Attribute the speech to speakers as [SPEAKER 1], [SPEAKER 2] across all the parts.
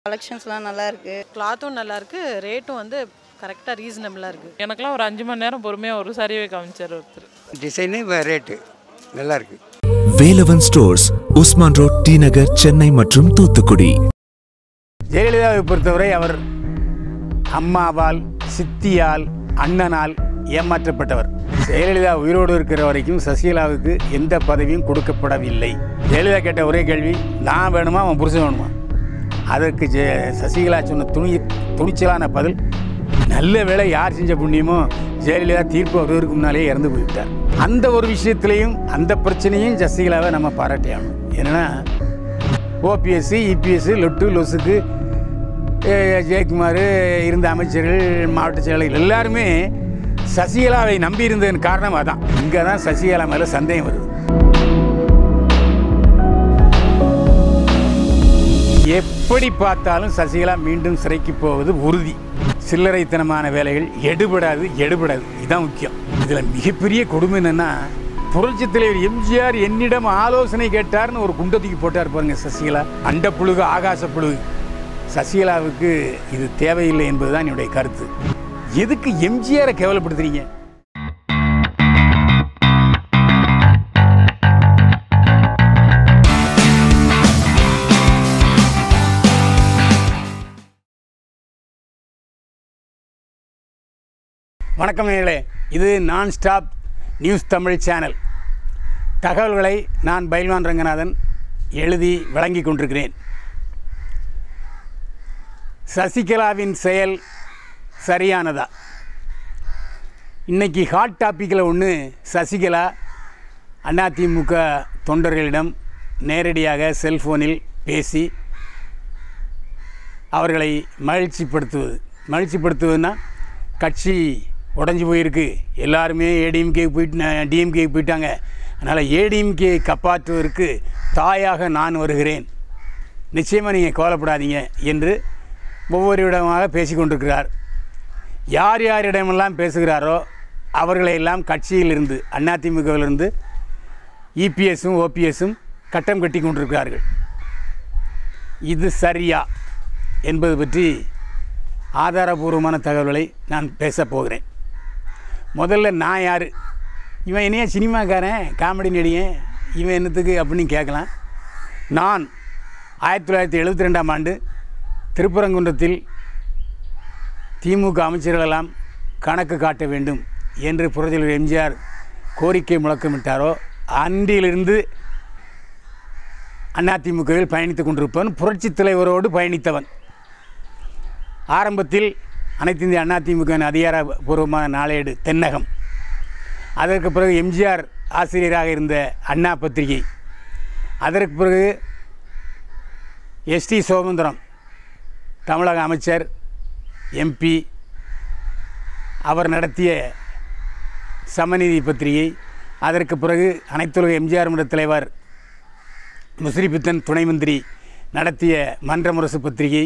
[SPEAKER 1] கலெக்ஷன்ஸ்லாம் நல்லா இருக்கு
[SPEAKER 2] கிளாத்தும் நல்லா இருக்கு ரேட்டும் வந்து கரெக்டாக ரீசனபிளாக இருக்குது
[SPEAKER 3] எனக்கெல்லாம் ஒரு அஞ்சு மணி நேரம் பொறுமையாக ஒரு சாரியை காமிச்சார் ஒருத்தர்
[SPEAKER 4] டிசைனு ரேட்டு நல்லா இருக்கு
[SPEAKER 5] Velavan stores Usman road T Nagar Chennai மற்றும் தூத்துக்குடி
[SPEAKER 6] ஜெயலலிதாவை பொறுத்தவரை அவர் அம்மாவால் சித்தியால் அண்ணனால் ஏமாற்றப்பட்டவர் ஜெயலலிதா உயிரோடு இருக்கிற வரைக்கும் சசிகலாவுக்கு எந்த பதவியும் கொடுக்கப்படவில்லை ஜெயலலிதா கேட்ட ஒரே கேள்வி நான் வேணுமா அவன் புருஷன் வேணுமா அதற்கு ஜெ சசிகலா சொன்ன துணி துணிச்சலான பதில் நல்ல வேளை யார் செஞ்ச புண்ணியமோ ஜெயலலிதா தீர்ப்பு வருவதற்கு முன்னாலே இறந்து போய்விட்டார் அந்த ஒரு விஷயத்திலையும் அந்த பிரச்சனையும் சசிகலாவை நம்ம பாராட்டி ஆகணும் என்னன்னா ஓபிஎஸ்சி இபிஎஸ் லொட்டு லொசுக்கு அஹ், ஜெயக்குமார் இருந்த அமைச்சர்கள் மாவட்ட செயலாளர்கள் எல்லாருமே சசிகலாவை நம்பி இருந்ததன் காரணம் அதான் இங்கே தான் சசிகலா மேலே சந்தேகம் வருது எப்படி பார்த்தாலும் சசிகலா மீண்டும் சிறைக்கு போவது உறுதி சில்லறைத்தனமான வேலைகள் எடுபடாது எடுபடாது இதுதான் முக்கியம் இதில் மிகப்பெரிய கொடுமை என்னன்னா புரட்சித் தலைவர் எம்ஜிஆர் என்னிடம் ஆலோசனை கேட்டார்னு ஒரு குண்டத்துக்கு போட்டார் பாருங்க சசிகலா அண்ட புழுகு ஆகாச புழுகு சசிகலாவுக்கு இது தேவையில்லை என்பதுதான் என்னுடைய கருத்து எதுக்கு எம்ஜிஆரை கேவலப்படுத்துறீங்க வணக்கம் நேயர்களே இது நான் ஸ்டாப் நியூஸ் தமிழ் சேனல் தகவல்களை நான் பைல்வான் ரங்கநாதன் எழுதி வழங்கி கொண்டிருக்கிறேன் சசிகலாவின் செயல் சரியானதா இன்னைக்கு ஹாட் டாப்பிக்கில் ஒன்று சசிகலா அதிமுக தொண்டர்களிடம் நேரடியாக செல்போனில் பேசி அவர்களை மகிழ்ச்சிப்படுத்துவது மகிழ்ச்சிப்படுத்துவதுன்னா கட்சி உடஞ்சி போயிருக்கு எல்லாருமே ஏடிஎம்கே போயிட்டு டிஎம்கே போயிட்டாங்க அதனால் ஏடிஎம்கே காப்பாற்றுவதற்கு தாயாக நான் வருகிறேன் நிச்சயமாக நீங்கள் கவலைப்படாதீங்க என்று ஒவ்வொரு இடமாக பேசி கொண்டிருக்கிறார் யார் யாரிடமெல்லாம் பேசுகிறாரோ அவர்களையெல்லாம் கட்சியிலிருந்து அதிமுகவிலிருந்து இபிஎஸும் ஓபிஎஸும் கட்டம் கட்டி கொண்டிருக்கிறார்கள் இது சரியா என்பது பற்றி ஆதாரபூர்வமான தகவல்களை நான் பேசப் போகிறேன் முதல்ல நான் யார் இவன் என்னையா சினிமாக்காரன் காமெடி நடிகன் இவன் என்னத்துக்கு அப்படின்னு கேட்கலாம் நான் ஆயிரத்தி தொள்ளாயிரத்தி எழுபத்தி ரெண்டாம் ஆண்டு திருப்பரங்குன்றத்தில் திமுக அமைச்சர்களெல்லாம் கணக்கு காட்ட வேண்டும் என்று புரட்சியாளர் எம்ஜிஆர் கோரிக்கை முழக்கமிட்டாரோ அன்றிலிருந்து அதிமுகவில் பயணித்துக் கொண்டிருப்பவன் புரட்சித் தலைவரோடு பயணித்தவன் ஆரம்பத்தில் அனைத்து இந்திய அதிமுகவின் அதிகாரப்பூர்வமான நாளேடு தென்னகம் அதற்கு பிறகு எம்ஜிஆர் ஆசிரியராக இருந்த அண்ணா பத்திரிகை அதற்கு பிறகு எஸ்டி சோமந்திரம் தமிழக அமைச்சர் எம்பி அவர் நடத்திய சமநீதி பத்திரிகை அதற்கு பிறகு அனைத்துலக எம்ஜிஆர் மன்ற தலைவர் முஸ்ரிபித்தன் துணை மந்திரி நடத்திய மன்ற முரசு பத்திரிகை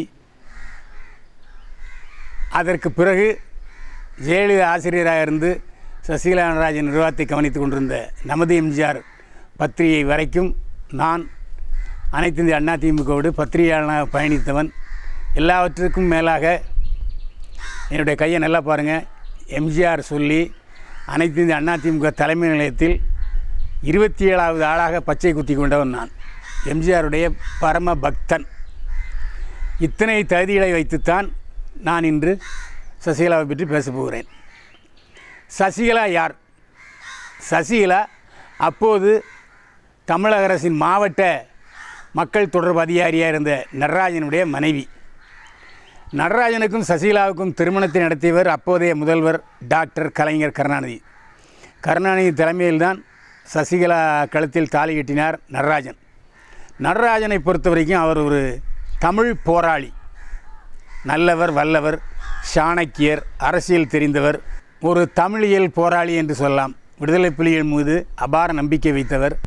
[SPEAKER 6] அதற்கு பிறகு ஜெயலலிதா ஆசிரியராக இருந்து சசிகலா நடராஜன் நிர்வாகத்தை கவனித்துக் கொண்டிருந்த நமது எம்ஜிஆர் பத்திரிகை வரைக்கும் நான் அனைத்து இந்திய அண்ணா திமுகவோடு பத்திரிகையாளனாக பயணித்தவன் எல்லாவற்றுக்கும் மேலாக என்னுடைய கையை நல்லா பாருங்கள் எம்ஜிஆர் சொல்லி அனைத்து இந்திய அண்ணா திமுக தலைமை நிலையத்தில் இருபத்தி ஏழாவது ஆளாக பச்சை குத்தி கொண்டவன் நான் எம்ஜிஆருடைய பரம பக்தன் இத்தனை தகுதிகளை வைத்துத்தான் நான் இன்று சசிகலாவை பற்றி பேசப் போகிறேன் சசிகலா யார் சசிகலா அப்போது தமிழக அரசின் மாவட்ட மக்கள் தொடர்பு அதிகாரியாக இருந்த நடராஜனுடைய மனைவி நடராஜனுக்கும் சசிகலாவுக்கும் திருமணத்தை நடத்தியவர் அப்போதைய முதல்வர் டாக்டர் கலைஞர் கருணாநிதி கருணாநிதி தலைமையில்தான் சசிகலா கழுத்தில் தாலி கட்டினார் நடராஜன் நடராஜனை பொறுத்த வரைக்கும் அவர் ஒரு தமிழ் போராளி நல்லவர் வல்லவர் சாணக்கியர் அரசியல் தெரிந்தவர் ஒரு தமிழியல் போராளி என்று சொல்லலாம் விடுதலை புலிகள் மீது அபார நம்பிக்கை வைத்தவர்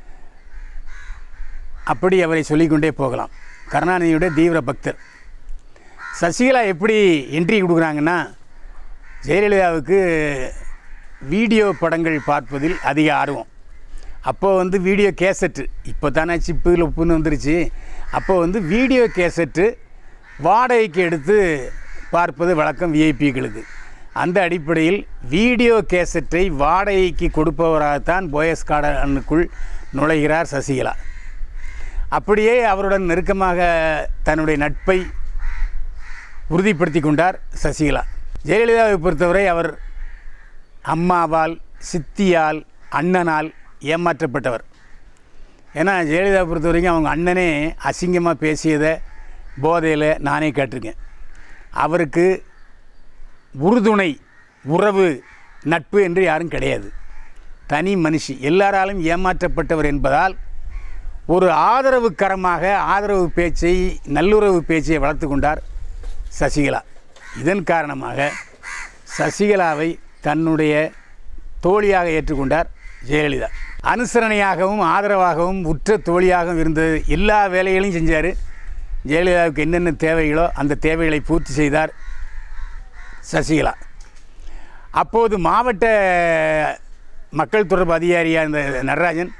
[SPEAKER 6] அப்படி அவரை சொல்லிக்கொண்டே போகலாம் கருணாநிதியுடைய தீவிர பக்தர் சசிகலா எப்படி என்ட்ரி கொடுக்குறாங்கன்னா ஜெயலலிதாவுக்கு வீடியோ படங்கள் பார்ப்பதில் அதிக ஆர்வம் அப்போ வந்து வீடியோ கேசட்டு இப்போ தானே சிப்பு லொப்புன்னு வந்துருச்சு அப்போ வந்து வீடியோ கேசட்டு வாடகைக்கு எடுத்து பார்ப்பது வழக்கம் விஐபிகளுக்கு அந்த அடிப்படையில் வீடியோ கேசட்டை வாடகைக்கு கொடுப்பவராகத்தான் போயஸ் கார்டனுக்குள் நுழைகிறார் சசிகலா அப்படியே அவருடன் நெருக்கமாக தன்னுடைய நட்பை உறுதிப்படுத்தி கொண்டார் சசிகலா ஜெயலலிதாவை பொறுத்தவரை அவர் அம்மாவால் சித்தியால் அண்ணனால் ஏமாற்றப்பட்டவர் ஏன்னா ஜெயலலிதா பொறுத்த வரைக்கும் அவங்க அண்ணனே அசிங்கமாக பேசியதை போதையில் நானே கேட்டிருக்கேன் அவருக்கு உறுதுணை உறவு நட்பு என்று யாரும் கிடையாது தனி மனுஷி எல்லாராலும் ஏமாற்றப்பட்டவர் என்பதால் ஒரு ஆதரவு கரமாக ஆதரவு பேச்சை நல்லுறவு பேச்சை வளர்த்து கொண்டார் சசிகலா இதன் காரணமாக சசிகலாவை தன்னுடைய தோழியாக ஏற்றுக்கொண்டார் ஜெயலலிதா அனுசரணையாகவும் ஆதரவாகவும் உற்ற தோழியாகவும் இருந்தது எல்லா வேலைகளையும் செஞ்சார் ஜெயலலிதாவுக்கு என்னென்ன தேவைகளோ அந்த தேவைகளை பூர்த்தி செய்தார் சசிகலா அப்போது மாவட்ட மக்கள் தொடர்பு அதிகாரியாக இருந்த நடராஜன்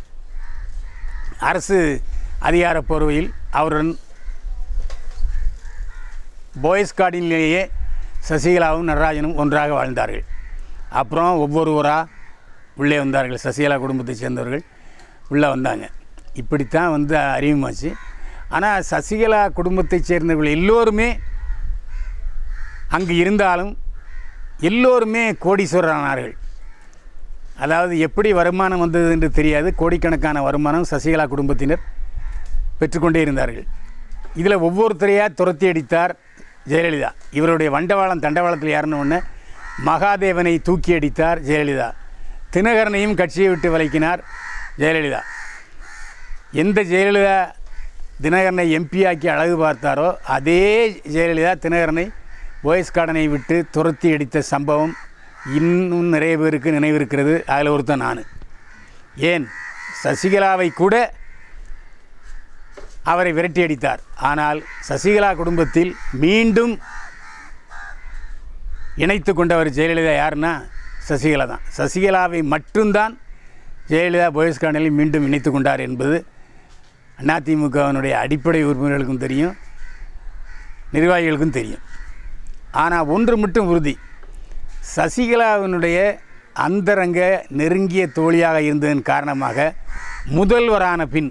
[SPEAKER 6] அரசு அதிகார போர்வையில் அவருடன் போயஸ் கார்டினிலேயே சசிகலாவும் நடராஜனும் ஒன்றாக வாழ்ந்தார்கள் அப்புறம் ஒவ்வொருவராக உள்ளே வந்தார்கள் சசிகலா குடும்பத்தைச் சேர்ந்தவர்கள் உள்ளே வந்தாங்க இப்படித்தான் வந்து அறிமுகமாச்சு ஆனால் சசிகலா குடும்பத்தைச் சேர்ந்தவர்கள் எல்லோருமே அங்கு இருந்தாலும் எல்லோருமே கோடீஸ்வரரானார்கள் அதாவது எப்படி வருமானம் வந்தது என்று தெரியாது கோடிக்கணக்கான வருமானம் சசிகலா குடும்பத்தினர் பெற்றுக்கொண்டே இருந்தார்கள் இதில் ஒவ்வொருத்தரையாக துரத்தி அடித்தார் ஜெயலலிதா இவருடைய வண்டவாளம் தண்டவாளத்தில் யாருன்னு ஒன்று மகாதேவனை தூக்கி அடித்தார் ஜெயலலிதா தினகரனையும் கட்சியை விட்டு விலக்கினார் ஜெயலலிதா எந்த ஜெயலலிதா தினகரனை எம்பி ஆக்கி அழகு பார்த்தாரோ அதே ஜெயலலிதா தினகரனை போயஸ் கார்டனை விட்டு துரத்தி அடித்த சம்பவம் இன்னும் நிறைய பேருக்கு நினைவிருக்கிறது அதில் ஒருத்தன் நான் ஏன் சசிகலாவை கூட அவரை விரட்டி அடித்தார் ஆனால் சசிகலா குடும்பத்தில் மீண்டும் இணைத்து கொண்டவர் ஜெயலலிதா யாருன்னா சசிகலா தான் சசிகலாவை மட்டும்தான் ஜெயலலிதா போயஸ் கார்டனில் மீண்டும் இணைத்து கொண்டார் என்பது அதிமுகவினுடைய அடிப்படை உறுப்பினர்களுக்கும் தெரியும் நிர்வாகிகளுக்கும் தெரியும் ஆனால் ஒன்று மட்டும் உறுதி சசிகலாவினுடைய அந்தரங்க நெருங்கிய தோழியாக இருந்ததன் காரணமாக முதல்வரான பின்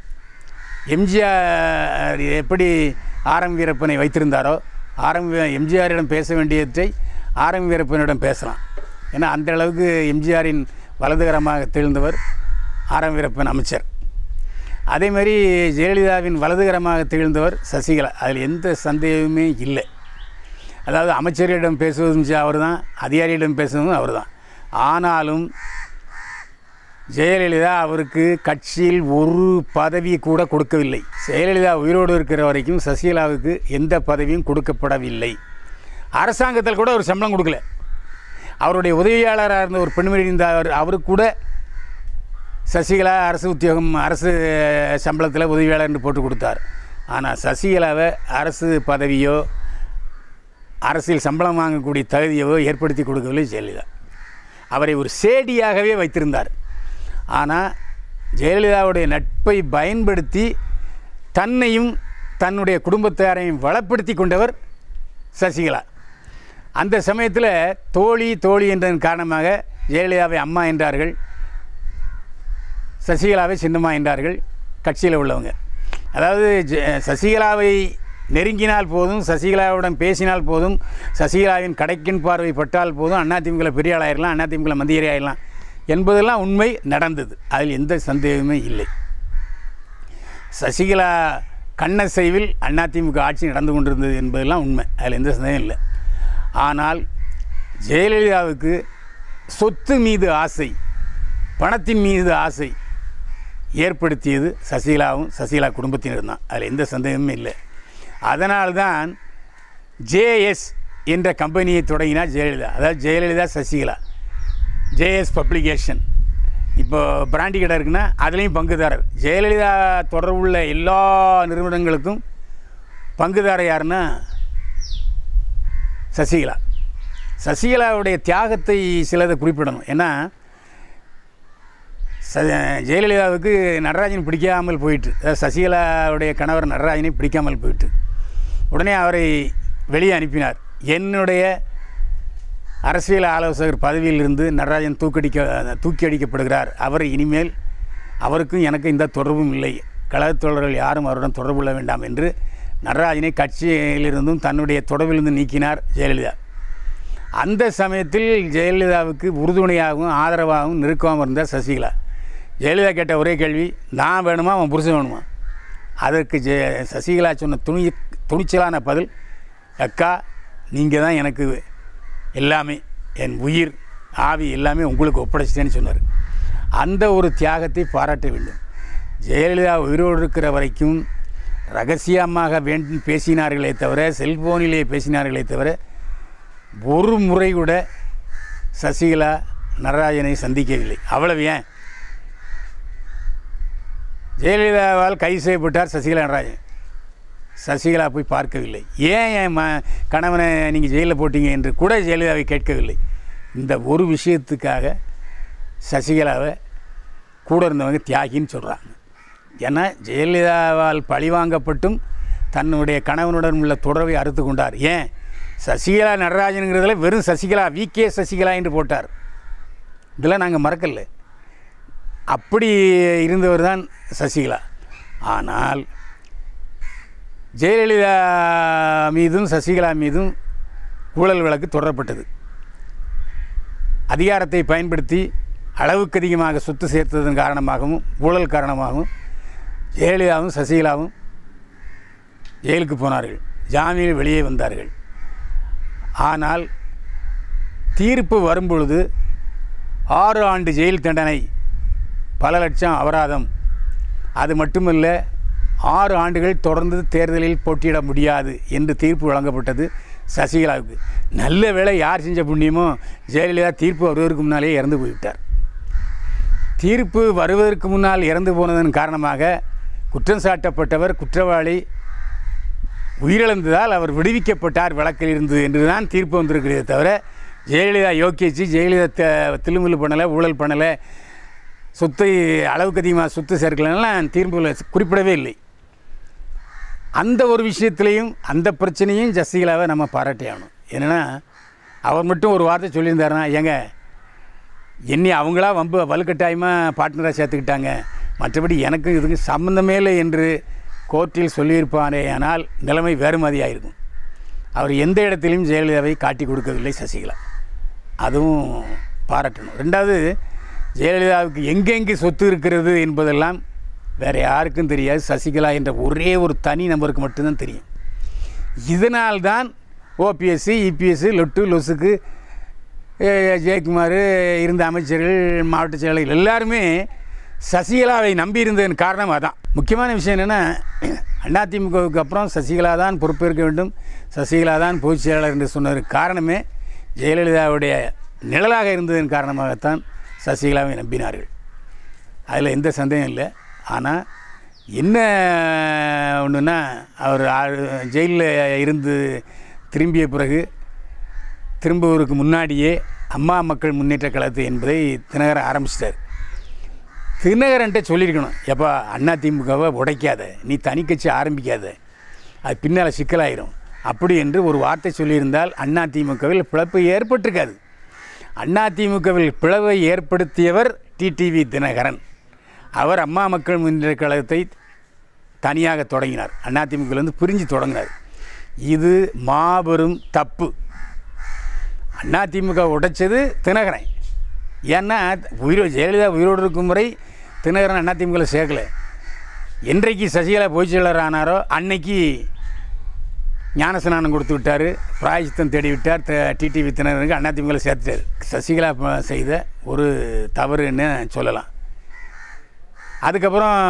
[SPEAKER 6] எம்ஜிஆர் எப்படி ஆரம் வீரப்பனை வைத்திருந்தாரோ ஆரம் வீ- எம்ஜிஆரிடம் பேச வேண்டியதை ஆரம் வீரப்பனிடம் பேசலாம் ஏன்னா அந்த அளவுக்கு எம்ஜிஆரின் வலதுகரமாக திகழ்ந்தவர் ஆரம் வீரப்பன் அமைச்சர் அதே மாதிரி ஜெயலலிதாவின் வலதுகரமாக திகழ்ந்தவர் சசிகலா அதில் எந்த சந்தேகமே இல்லை அதாவது அமைச்சரிடம் பேசுவதும் அவர் தான் அதிகாரியிடம் பேசுவதும் அவர் தான் ஆனாலும் ஜெயலலிதா அவருக்கு கட்சியில் ஒரு பதவி கூட கொடுக்கவில்லை ஜெயலலிதா உயிரோடு இருக்கிற வரைக்கும் சசிகலாவுக்கு எந்த பதவியும் கொடுக்கப்படவில்லை அரசாங்கத்தில் கூட ஒரு சம்பளம் கொடுக்கல அவருடைய உதவியாளராக இருந்த ஒரு பெண்மணி இருந்த அவர் அவருக்கு கூட சசிகலா அரசு உத்தியோகம் அரசு சம்பளத்தில் உதவியாளர் என்று போட்டு கொடுத்தார் ஆனால் சசிகலாவை அரசு பதவியோ அரசியல் சம்பளம் வாங்கக்கூடிய தகுதியவோ ஏற்படுத்தி கொடுக்கவில்லை ஜெயலலிதா அவரை ஒரு சேடியாகவே வைத்திருந்தார் ஆனால் ஜெயலலிதாவுடைய நட்பை பயன்படுத்தி தன்னையும் தன்னுடைய குடும்பத்தாரையும் வளப்படுத்தி கொண்டவர் சசிகலா அந்த சமயத்தில் தோழி தோழி என்றதன் காரணமாக ஜெயலலிதாவை அம்மா என்றார்கள் சசிகலாவை சின்னம்மா என்றார்கள் கட்சியில் உள்ளவங்க அதாவது ஜெ- சசிகலாவை நெருங்கினால் போதும் சசிகலாவுடன் பேசினால் போதும் சசிகலாவின் கடைக்கின் பார்வை பட்டால் போதும் அதிமுக பெரிய ஆளாயிரலாம் அதிமுக மந்திரி ஆயிடலாம் என்பதெல்லாம் உண்மை நடந்தது அதில் எந்த சந்தேகமே இல்லை சசிகலா கண்ணசைவில் அதிமுக ஆட்சி நடந்து கொண்டிருந்தது என்பதெல்லாம் உண்மை அதில் எந்த சந்தேகம் இல்லை ஆனால் ஜெயலலிதாவுக்கு சொத்து மீது ஆசை பணத்தின் மீது ஆசை ஏற்படுத்தியது சசிகலாவும் சசிகலா குடும்பத்தினர் தான் அதில் எந்த சந்தேகமும் இல்லை அதனால்தான் ஜேஎஸ் என்ற கம்பெனியை தொடங்கினார் ஜெயலலிதா அதாவது ஜெயலலிதா சசிகலா ஜேஎஸ் பப்ளிகேஷன் இப்போ பிராண்டி கடை இருக்குன்னா அதுலேயும் பங்குதாரர் ஜெயலலிதா தொடர்புள்ள எல்லா நிறுவனங்களுக்கும் பங்குதாரர் யாருன்னா சசிகலா சசிகலாவுடைய தியாகத்தை சிலதை குறிப்பிடணும் ஏன்னா ச ஜெயலலிதாவுக்கு நடராஜன் பிடிக்காமல் போயிட்டு அதாவது சசிகலாவுடைய கணவர் நடராஜனை பிடிக்காமல் போயிட்டு உடனே அவரை வெளியே அனுப்பினார் என்னுடைய அரசியல் ஆலோசகர் பதவியிலிருந்து நடராஜன் தூக்கடிக்க தூக்கி அடிக்கப்படுகிறார் அவர் இனிமேல் அவருக்கும் எனக்கு இந்த தொடர்பும் இல்லை கழகத் தோழர்கள் யாரும் அவருடன் தொடர்பு கொள்ள வேண்டாம் என்று நடராஜனை கட்சியிலிருந்தும் தன்னுடைய தொடர்பிலிருந்து நீக்கினார் ஜெயலலிதா அந்த சமயத்தில் ஜெயலலிதாவுக்கு உறுதுணையாகவும் ஆதரவாகவும் நெருக்கமாகவும் இருந்தார் சசிகலா ஜெயலலிதா கேட்ட ஒரே கேள்வி நான் வேணுமா அவன் புருஷன் வேணுமா அதற்கு ஜெ சசிகலா சொன்ன துணி துணிச்சலான பதில் அக்கா நீங்கள் தான் எனக்கு எல்லாமே என் உயிர் ஆவி எல்லாமே உங்களுக்கு ஒப்படைச்சிட்டேன்னு சொன்னார் அந்த ஒரு தியாகத்தை பாராட்ட வேண்டும் ஜெயலலிதா உயிரோடு இருக்கிற வரைக்கும் ரகசியமாக வேண்டும் பேசினார்களே தவிர செல்போனிலே பேசினார்களே தவிர ஒரு முறை கூட சசிகலா நடராஜனை சந்திக்கவில்லை அவ்வளவு ஏன் ஜெயலலிதாவால் கைது செய்யப்பட்டார் சசிகலா நடராஜன் சசிகலா போய் பார்க்கவில்லை ஏன் என் ம கணவனை நீங்கள் ஜெயிலில் போட்டீங்க என்று கூட ஜெயலலிதாவை கேட்கவில்லை இந்த ஒரு விஷயத்துக்காக சசிகலாவை கூட இருந்தவங்க தியாகின்னு சொல்கிறாங்க ஏன்னா ஜெயலலிதாவால் பழிவாங்கப்பட்டும் தன்னுடைய கணவனுடன் உள்ள தொடர்பை அறுத்து கொண்டார் ஏன் சசிகலா நடராஜனுங்கிறதுல வெறும் சசிகலா வி கே சசிகலா என்று போட்டார் இதெல்லாம் நாங்கள் மறக்கல அப்படி இருந்தவர் தான் சசிகலா ஆனால் ஜெயலலிதா மீதும் சசிகலா மீதும் ஊழல் வழக்கு தொடரப்பட்டது அதிகாரத்தை பயன்படுத்தி அளவுக்கு அதிகமாக சொத்து சேர்த்ததன் காரணமாகவும் ஊழல் காரணமாகவும் ஜெயலலிதாவும் சசிகலாவும் ஜெயிலுக்கு போனார்கள் ஜாமீனில் வெளியே வந்தார்கள் ஆனால் தீர்ப்பு வரும்பொழுது ஆறு ஆண்டு ஜெயில் தண்டனை பல லட்சம் அபராதம் அது மட்டுமல்ல ஆறு ஆண்டுகள் தொடர்ந்து தேர்தலில் போட்டியிட முடியாது என்று தீர்ப்பு வழங்கப்பட்டது சசிகலாவுக்கு நல்ல வேளை யார் செஞ்ச புண்ணியமோ ஜெயலலிதா தீர்ப்பு வருவதற்கு முன்னாலே இறந்து போய்விட்டார் தீர்ப்பு வருவதற்கு முன்னால் இறந்து போனதன் காரணமாக குற்றம் சாட்டப்பட்டவர் குற்றவாளி உயிரிழந்ததால் அவர் விடுவிக்கப்பட்டார் வழக்கில் இருந்து என்று தான் தீர்ப்பு வந்திருக்கிறதே தவிர ஜெயலலிதா யோக்கியச்சு ஜெயலலிதா த- தில்லுமுல்லு பண்ணலை ஊழல் பண்ணலை சொத்தை அளவுக்கு அதிகமாக சொத்து சேர்க்கலன்னா தீர்ப்புல குறிப்பிடவே இல்லை அந்த ஒரு விஷயத்துலேயும் அந்த பிரச்சனையும் ஜசிகலாவை நம்ம பாராட்டி ஆகணும் என்னென்னா அவர் மட்டும் ஒரு வார்த்தை சொல்லியிருந்தாருன்னா ஏங்க என்னை அவங்களா வம்பு வலுக்கட்டாயமாக பார்ட்னராக சேர்த்துக்கிட்டாங்க மற்றபடி எனக்கும் இதுக்கு சம்மந்தமே இல்லை என்று கோர்ட்டில் சொல்லியிருப்பானே ஆனால் நிலைமை வேறு மாதிரியாக இருக்கும் அவர் எந்த இடத்திலும் ஜெயலலிதாவை காட்டி கொடுக்கவில்லை சசிகலா அதுவும் பாராட்டணும் ரெண்டாவது ஜெயலலிதாவுக்கு எங்கெங்கே சொத்து இருக்கிறது என்பதெல்லாம் வேறு யாருக்கும் தெரியாது சசிகலா என்ற ஒரே ஒரு தனி நபருக்கு மட்டும்தான் தெரியும் இதனால்தான் ஓபிஎஸ்சி இபிஎஸ்சி லொட்டு லொசுக்கு அஹ், ஜெயக்குமார் இருந்த அமைச்சர்கள் மாவட்ட செயலாளர்கள் எல்லாருமே சசிகலாவை நம்பி இருந்ததன் காரணம் அதான் முக்கியமான விஷயம் என்னென்னா அதிமுகவுக்கு அப்புறம் சசிகலா தான் பொறுப்பேற்க வேண்டும் சசிகலா தான் பொதுச் செயலாளர் என்று சொன்னதற்கு காரணமே ஜெயலலிதாவுடைய நிழலாக இருந்ததன் காரணமாகத்தான் சசிகலாவை நம்பினார்கள் அதில் எந்த சந்தேகம் இல்லை ஆனால் என்ன ஒன்றுனா அவர் ஜெயிலில் இருந்து திரும்பிய பிறகு திரும்புவதற்கு முன்னாடியே அம்மா மக்கள் முன்னேற்ற கழகத்து என்பதை தினகரன் ஆரம்பிச்சிட்டார் தினகரன்ட்ட சொல்லியிருக்கணும் எப்பா அண்ணா திமுகவை உடைக்காத நீ தனி கட்சி ஆரம்பிக்காத அது பின்னால் சிக்கலாயிரும் அப்படி என்று ஒரு வார்த்தை சொல்லியிருந்தால் அண்ணா திமுகவில் பிளப்பு ஏற்பட்டிருக்காது அண்ணா திமுகவில் பிளவை ஏற்படுத்தியவர் டிடிவி தினகரன் அவர் அம்மா மக்கள் முன்னேற்ற கழகத்தை தனியாக தொடங்கினார் அதிமுகலேருந்து பிரிஞ்சு தொடங்கினார் இது மாபெரும் தப்பு அதிமுக உடைச்சது தினகரன் ஏன்னா உயிரோ ஜெயலலிதா உயிரோடு இருக்கும் முறை தினகரன் அதிமுகவில் சேர்க்கல என்றைக்கு சசிகலா பொதுச் செயலாளர் ஆனாரோ அன்னைக்கு ஞானஸ்நானம் கொடுத்து விட்டார் பிராயசித்தம் தேடி விட்டார் டிடிவி தினகரனுக்கு அதிமுகவில் சேர்த்துட்டார் சசிகலா ப- செய்த ஒரு தவறுன்னு சொல்லலாம் அதுக்கப்புறம்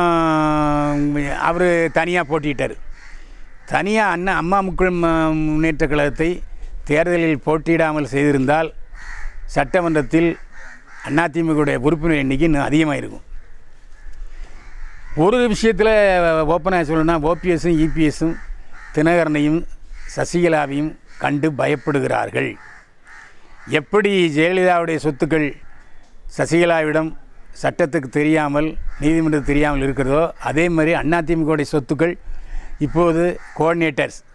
[SPEAKER 6] அவர் தனியாக போட்டியிட்டார் தனியாக அண்ணா அம்மா மக்கள் ம- முன்னேற்ற கழகத்தை தேர்தலில் போட்டியிடாமல் செய்திருந்தால் சட்டமன்றத்தில் அதிமுகவுடைய உறுப்பினர் எண்ணிக்கை இன்னும் அதிகமாக இருக்கும் ஒரு விஷயத்தில் ஓப்பனாக சொல்லணும்னா ஓபிஎஸும் இபிஎஸும் தினகரனையும் சசிகலாவையும் கண்டு பயப்படுகிறார்கள் எப்படி ஜெயலலிதாவுடைய சொத்துக்கள் சசிகலாவிடம் சட்டத்துக்கு தெரியாமல் நீதிமன்றத்துக்கு தெரியாமல் இருக்கிறதோ அதே மாதிரி அதிமுகவுடைய சொத்துக்கள் இப்போது கோஆர்டினேட்டர்ஸ்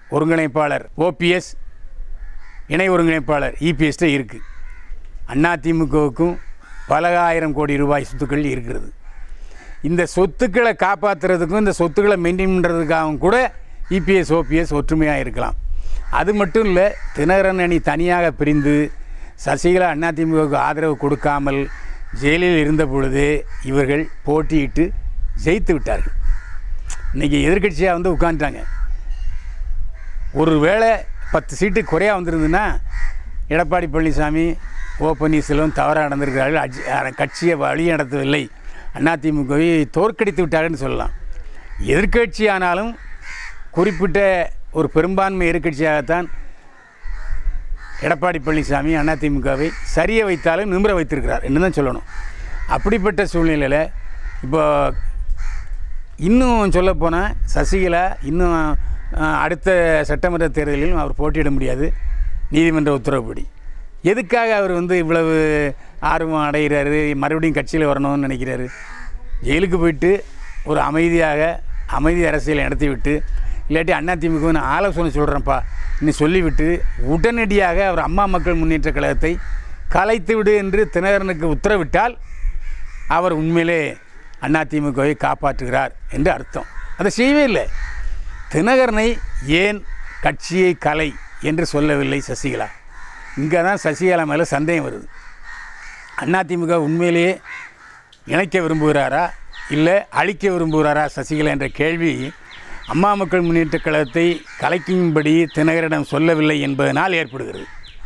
[SPEAKER 6] ஒருங்கிணைப்பாளர் ஓபிஎஸ் இணை ஒருங்கிணைப்பாளர் இபிஎஸ்ட இருக்குது அதிமுகவுக்கும் பல ஆயிரம் கோடி ரூபாய் சொத்துக்கள் இருக்கிறது இந்த சொத்துக்களை காப்பாற்றுறதுக்கும் இந்த சொத்துக்களை மெயின்டைன் பண்ணுறதுக்காகவும் கூட இபிஎஸ் ஓபிஎஸ் ஒற்றுமையாக இருக்கலாம் அது மட்டும் இல்லை தினகரன் அணி தனியாக பிரிந்து சசிகலா அதிமுகவுக்கு ஆதரவு கொடுக்காமல் ஜெயிலில் இருந்த பொழுது இவர்கள் போட்டியிட்டு ஜெயித்து விட்டார்கள் இன்றைக்கி எதிர்க்கட்சியாக வந்து உட்காந்துட்டாங்க ஒரு வேளை பத்து சீட்டு குறையாக வந்திருந்துன்னா எடப்பாடி பழனிசாமி ஓ பன்னீர்செல்வம் தவறாக நடந்திருக்கிறார்கள் அஜி- அ- கட்சியை வழி நடத்தவில்லை அதிமுகவை தோற்கடித்து விட்டார்கள்னு சொல்லலாம் எதிர்க்கட்சி ஆனாலும் குறிப்பிட்ட ஒரு பெரும்பான்மை எதிர்க்கட்சியாகத்தான் எடப்பாடி பழனிசாமி அதிமுகவை சரிய வைத்தாலும் நிமிர வைத்திருக்கிறார் என்று தான் சொல்லணும் அப்படிப்பட்ட சூழ்நிலையில் இப்போ இன்னும் சொல்லப்போனால் சசிகலா இன்னும் அஹ், அடுத்த சட்டமன்ற தேர்தலிலும் அவர் போட்டியிட முடியாது நீதிமன்ற உத்தரவுப்படி எதுக்காக அவர் வந்து இவ்வளவு ஆர்வம் அடைகிறாரு மறுபடியும் கட்சியில் வரணும்னு நினைக்கிறாரு ஜெயிலுக்கு போயிட்டு ஒரு அமைதியாக அமைதி அரசியலை நடத்திவிட்டு இல்லாட்டி அதிமுக நான் ஆலோசனை சொல்கிறேன்ப்பா நீ சொல்லிவிட்டு உடனடியாக அவர் அம்மா மக்கள் முன்னேற்ற கழகத்தை கலைத்து விடு என்று தினகரனுக்கு உத்தரவிட்டால் அவர் உண்மையிலே அதிமுகவை காப்பாற்றுகிறார் என்று அர்த்தம் அதை செய்யவே இல்லை தினகரனை ஏன் கட்சியை கலை என்று சொல்லவில்லை சசிகலா இங்கே தான் சசிகலா மேலே சந்தேகம் வருது அதிமுக உண்மையிலேயே இணைக்க விரும்புகிறாரா இல்லை அழிக்க விரும்புகிறாரா சசிகலா என்ற கேள்வி அம்மா மக்கள் முன்னேற்ற கழகத்தை கலைக்கும்படி தினகரிடம் சொல்லவில்லை என்பதனால் ஏற்படுகிறது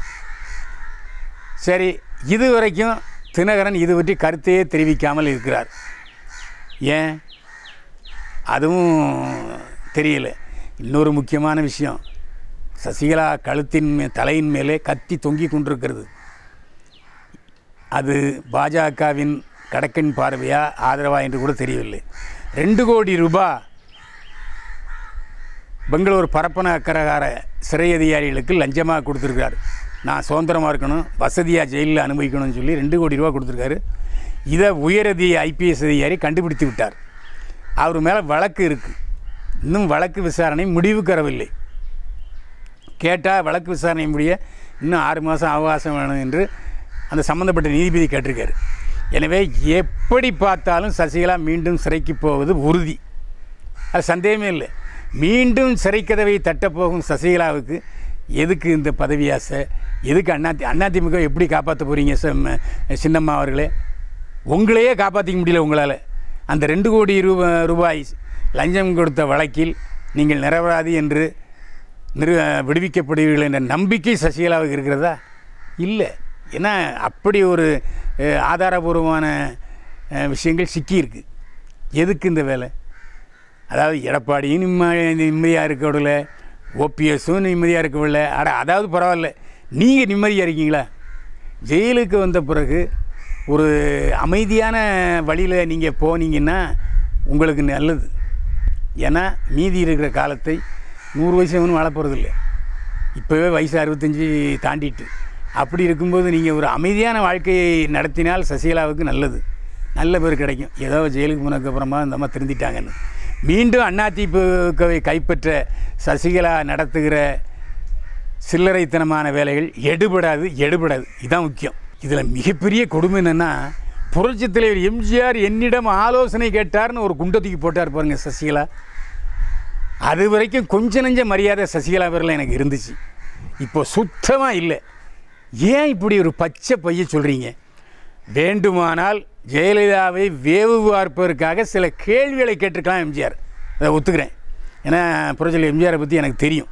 [SPEAKER 6] சரி இது வரைக்கும் தினகரன் இது பற்றி கருத்தையே தெரிவிக்காமல் இருக்கிறார் ஏன் அதுவும் தெரியல இன்னொரு முக்கியமான விஷயம் சசிகலா கழுத்தின் மே தலையின் மேலே கத்தி தொங்கி கொண்டிருக்கிறது அது பாஜகவின் கடக்கின் பார்வையா ஆதரவா என்று கூட தெரியவில்லை ரெண்டு கோடி ரூபாய் பெங்களூர் பரப்பன அக்கரகார சிறை அதிகாரிகளுக்கு லஞ்சமாக கொடுத்துருக்காரு நான் சுதந்திரமாக இருக்கணும் வசதியாக ஜெயிலில் அனுபவிக்கணும்னு சொல்லி ரெண்டு கோடி ரூபா கொடுத்துருக்காரு இதை உயரதி ஐபிஎஸ் அதிகாரி கண்டுபிடித்து விட்டார் அவர் மேலே வழக்கு இருக்குது இன்னும் வழக்கு விசாரணை முடிவுக்கு வரவில்லை கேட்டால் வழக்கு விசாரணை முடிய இன்னும் ஆறு மாதம் அவகாசம் வேணும் என்று அந்த சம்மந்தப்பட்ட நீதிபதி கேட்டிருக்காரு எனவே எப்படி பார்த்தாலும் சசிகலா மீண்டும் சிறைக்கு போவது உறுதி அது சந்தேகமே இல்லை மீண்டும் சிறைக்கதவை தட்டப்போகும் சசிகலாவுக்கு எதுக்கு இந்த பதவி ஆசை எதுக்கு அண்ணா அதிமுக எப்படி காப்பாற்ற போகிறீங்க சின்னம்மா அவர்களே உங்களையே காப்பாற்றிக்க முடியல உங்களால் அந்த ரெண்டு கோடி ரூபா ரூபாய் லஞ்சம் கொடுத்த வழக்கில் நீங்கள் நிரபராதி என்று நிரு விடுவிக்கப்படுவீர்கள் என்ற நம்பிக்கை சசிகலாவுக்கு இருக்கிறதா இல்லை ஏன்னா அப்படி ஒரு அஹ், ஆதாரபூர்வமான அஹ், விஷயங்கள் சிக்கியிருக்கு எதுக்கு இந்த வேலை அதாவது எடப்பாடியும் நிம்ம நிம்மதியாக இருக்க விடல ஓபிஎஸும் நிம்மதியாக இருக்க விடல அட அதாவது பரவாயில்ல நீங்கள் நிம்மதியாக இருக்கீங்களா ஜெயிலுக்கு வந்த பிறகு ஒரு அமைதியான வழியில் நீங்கள் போனீங்கன்னா உங்களுக்கு நல்லது ஏன்னா மீதி இருக்கிற காலத்தை நூறு வயசு ஒன்றும் வாழ போகிறதில்ல இப்போவே வயசு அறுபத்தஞ்சி தாண்டிட்டு அப்படி இருக்கும்போது நீங்கள் ஒரு அமைதியான வாழ்க்கையை நடத்தினால் சசிகலாவுக்கு நல்லது நல்ல பேர் கிடைக்கும் ஏதோ ஜெயிலுக்கு போனதுக்கப்புறமா இந்த அம்மா திருந்திட்டாங்கன்னு மீண்டும் அதிமுகவை கைப்பற்ற சசிகலா நடத்துகிற சில்லறைத்தனமான வேலைகள் எடுபடாது எடுபடாது இதுதான் முக்கியம் இதில் மிகப்பெரிய கொடுமை என்னென்னா புரட்சித் தலைவர் எம்ஜிஆர் என்னிடம் ஆலோசனை கேட்டார்னு ஒரு குண்டத்துக்கு போட்டார் பாருங்க சசிகலா அது வரைக்கும் கொஞ்ச நெஞ்ச மரியாதை சசிகலா பேரில் எனக்கு இருந்துச்சு இப்போ சுத்தமாக இல்லை ஏன் இப்படி ஒரு பச்சை பைய சொல்கிறீங்க வேண்டுமானால் ஜெயலலிதாவை வேவு பார்ப்பதற்காக சில கேள்விகளை கேட்டிருக்கலாம் எம்ஜிஆர் அதை ஒத்துக்கிறேன் ஏன்னா புரட்சியில் எம்ஜிஆரை பற்றி எனக்கு தெரியும்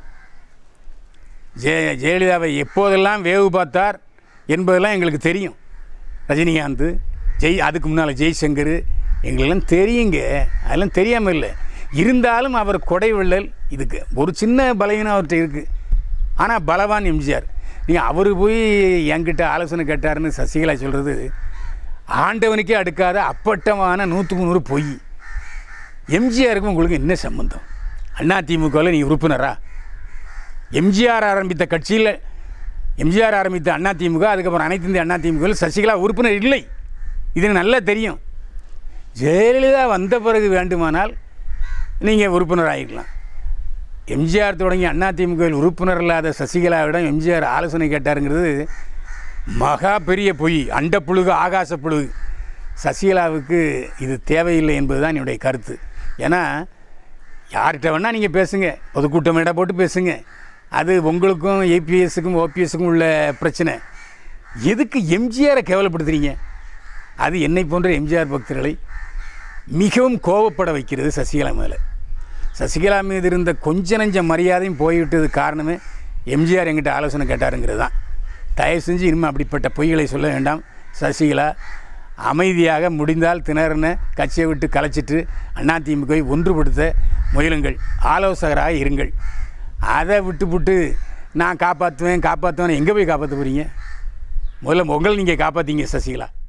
[SPEAKER 6] ஜெய ஜெயலலிதாவை எப்போதெல்லாம் வேவு பார்த்தார் என்பதெல்லாம் எங்களுக்கு தெரியும் ரஜினிகாந்த் ஜெய் அதுக்கு முன்னால் ஜெய்சங்கர் எங்களுக்கெல்லாம் தெரியுங்க அதெல்லாம் தெரியாமல் இல்லை இருந்தாலும் அவர் கொடை விள்ளல் இதுக்கு ஒரு சின்ன பலவீனம் அவர்கிட்ட இருக்குது ஆனால் பலவான் எம்ஜிஆர் நீங்கள் அவர் போய் என்கிட்ட ஆலோசனை கேட்டாருன்னு சசிகலா சொல்கிறது ஆண்டவனுக்கே அடுக்காத அப்பட்டமான நூற்றுக்கு நூறு பொய் எம்ஜிஆருக்கும் உங்களுக்கு என்ன சம்பந்தம் அண்ணா திமுகவில் நீ உறுப்பினரா எம்ஜிஆர் ஆரம்பித்த கட்சியில் எம்ஜிஆர் ஆரம்பித்த அண்ணா திமுக அதுக்கப்புறம் அனைத்து இந்திய அண்ணா திமுகவில் சசிகலா உறுப்பினர் இல்லை இது எனக்கு நல்லா தெரியும் ஜெயலலிதா வந்த பிறகு வேண்டுமானால் நீங்கள் உறுப்பினர் ஆகிக்கலாம் எம்ஜிஆர் தொடங்கி அதிமுகவில் உறுப்பினர் இல்லாத சசிகலாவிடம் எம்ஜிஆர் ஆலோசனை கேட்டாருங்கிறது மகா பெரிய பொய் அண்டப்புழுகு ஆகாச புழுகு சசிகலாவுக்கு இது தேவையில்லை என்பதுதான் என்னுடைய கருத்து ஏன்னா யார்கிட்ட வேணால் நீங்கள் பேசுங்க பொதுக்கூட்டம் இடம் போட்டு பேசுங்க அது உங்களுக்கும் ஏபிஎஸ்ஸுக்கும் ஓபிஎஸ்ஸுக்கும் உள்ள பிரச்சனை எதுக்கு எம்ஜிஆரை கேவலப்படுத்துறீங்க அது என்னை போன்ற எம்ஜிஆர் பக்தர்களை மிகவும் கோவப்பட வைக்கிறது சசிகலா மேலே சசிகலா மீது இருந்த கொஞ்ச நஞ்ச மரியாதையும் போய்விட்டது காரணமே எம்ஜிஆர் என்கிட்ட ஆலோசனை கேட்டாருங்கிறது தான் தயவு செஞ்சு இனிமேல் அப்படிப்பட்ட பொய்களை சொல்ல வேண்டாம் சசிகலா அமைதியாக முடிந்தால் திணறின கட்சியை விட்டு கலைச்சிட்டு அதிமுகவை ஒன்றுபடுத்த முயலுங்கள் ஆலோசகராக இருங்கள் அதை விட்டுப்புட்டு நான் காப்பாற்றுவேன் காப்பாற்றுவேன் எங்கே போய் காப்பாற்ற போகிறீங்க முதல்ல உங்களை நீங்கள் காப்பாற்றிங்க சசிகலா